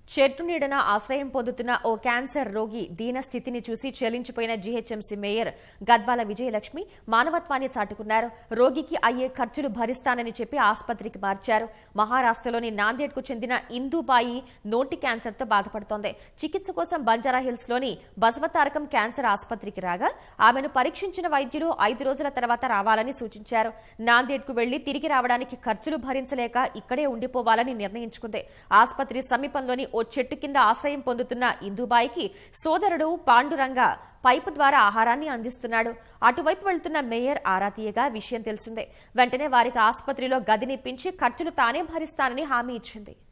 చెట్టు నీడన ఆశ్రయం పొందుతున్న ఓ క్యాన్సర్ రోగి దీన స్థితిని చూసి చెల్లించిపోయిన జీహెచ్ఎంసీ మేయర్ గద్వాల విజయలక్ష్మి మానవత్వాన్ని చాటుకున్నారు రోగికి అయ్యే ఖర్చులు భరిస్తానని చెప్పి ఆసుపత్రికి మార్చారు మహారాష్ట్రలోని నాందేడ్కు చెందిన ఇందుబాయి నోటి క్యాన్సర్తో బాధపడుతోంది చికిత్స కోసం బంజారాహిల్స్ లోని బసవతారకం క్యాన్సర్ ఆసుపత్రికి రాగా ఆమెను పరీక్షించిన వైద్యులు ఐదు రోజుల తర్వాత రావాలని సూచించారు నాందేడ్కు వెళ్లి తిరిగి రావడానికి ఖర్చులు భరించలేక ఇక్కడే ఉండిపోవాలని నిర్ణయించుకుంది ఆసుపత్రి సమీపంలోని ఓ చెట్టు కింద ఆశ్రయం పొందుతున్న ఇందుబాయికి సోదరుడు పాండురంగ పైపు ద్వారా ఆహారాన్ని అందిస్తున్నాడు అటువైపు వెళ్తున్న మేయర్ ఆరా తీయగా విషయం తెలిసిందే వెంటనే వారికి ఆసుపత్రిలో గదినిప్పించి ఖర్చులు తానే భరిస్తానని హామీ ఇచ్చింది